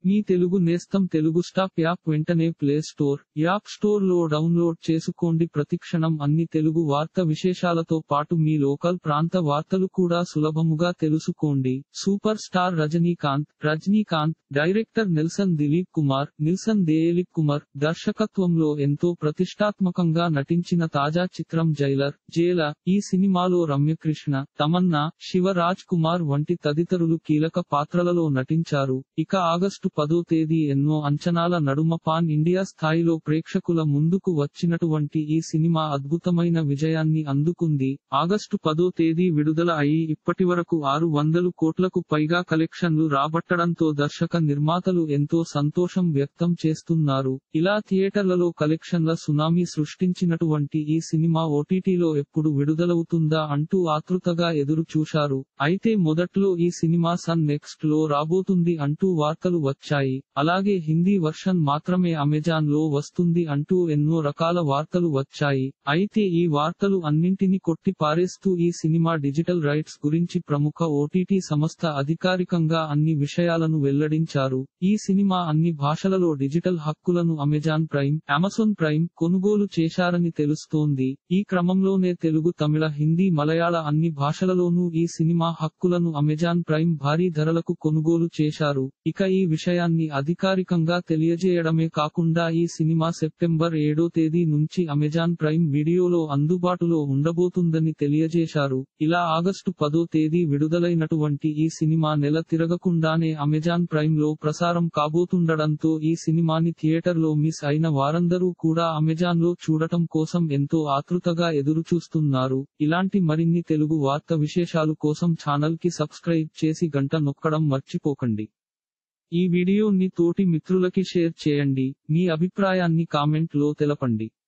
మీ తెలుగు నేస్తం Telugu stop app వెంటనే play store app store లో డౌన్లోడ్ చేసుకోండి ప్రతిక్షణం అన్ని తెలుగు వార్త విశేషాలతో పాటు మీ లోకల్ ప్రాంత వార్తలు కూడా సులభముగా తెలుసుకోండి super star Rajinikanth Rajinikanth director Nelson Dilip Kumar Nelson Dilip Kumar దర్శకత్వంలో ఎంతో ప్రతిష్టాత్మకంగా నటించిన తాజా చిత్రం జైలర్ జైల ఈ సినిమాలో రమ్యకృష్ణ తమన్నా శివరాజ్ కుమార్ వంటి తదితరులు కీలక పాత్రలలో నటించారు ఇక ఆగస్టు పదో తేదీ ఎన్నో అంచనాల నడుమ పాన్ ఇండియా స్థాయిలో ప్రేక్షకుల ముందుకు వచ్చినటువంటి ఈ సినిమా అద్భుతమైన విజయాన్ని అందుకుంది ఆగస్టు పదో తేదీ విడుదల అయి ఇప్పటివరకు ఆరు వందలు కోట్లకు పైగా కలెక్షన్లు రాబట్టడంతో దర్శక నిర్మాతలు ఎంతో సంతోషం వ్యక్తం చేస్తున్నారు ఇలా థియేటర్లలో కలెక్షన్ల సునామీ సృష్టించినటువంటి ఈ సినిమా ఓటీటీలో ఎప్పుడు విడుదలవుతుందా అంటూ ఆతృతగా ఎదురు చూశారు అయితే మొదట్లో ఈ సినిమా సన్ నెక్స్ట్ లో రాబోతుంది అంటూ వార్తలు వచ్చాయి అలాగే హిందీ వర్షన్ మాత్రమే అమెజాన్ లో వస్తుంది అంటూ ఎన్నో రకాల వార్తలు వచ్చాయి అయితే ఈ వార్తలు అన్నింటిని కొట్టి పారేస్తూ ఈ సినిమా డిజిటల్ రైట్స్ గురించి ప్రముఖ ఓటీటీ సంస్థ అధికారికంగా అన్ని విషయాలను వెల్లడించారు ఈ సినిమా అన్ని భాషలలో డిజిటల్ హక్కులను అమెజాన్ ప్రైమ్ అమెజాన్ ప్రైమ్ కొనుగోలు చేశారని తెలుస్తోంది ఈ క్రమంలోనే తెలుగు తమిళ హిందీ మలయాళ అన్ని భాషలలోనూ ఈ సినిమా హక్కులను అమెజాన్ ప్రైమ్ భారీ ధరలకు కొనుగోలు చేశారు ఇక ఈ విషయాన్ని అధికారికంగా తెలియజేయడమే కాకుండా ఈ సినిమా సెప్టెంబర్ ఏడో తేదీ నుంచి అమెజాన్ ప్రైమ్ వీడియోలో అందుబాటులో ఉండబోతుందని తెలియజేశారు ఇలా ఆగస్టు పదో తేదీ విడుదలైనటువంటి ఈ సినిమా నెల తిరగకుండానే అమెజాన్ ప్రైమ్ లో ప్రసారం కాబోతుండడంతో ఈ సినిమాని థియేటర్ లో మిస్ అయిన వారందరూ కూడా అమెజాన్ లో చూడటం కోసం ఎంతో ఆతృతగా ఎదురు చూస్తున్నారు ఇలాంటి మరిన్ని తెలుగు వార్త విశేషాలు కోసం ఛానల్ కి సబ్స్క్రైబ్ చేసి గంట నొక్కడం మర్చిపోకండి ఈ వీడియోని తోటి మిత్రులకి షేర్ చేయండి మీ అభిప్రాయాన్ని కామెంట్ లో తెలపండి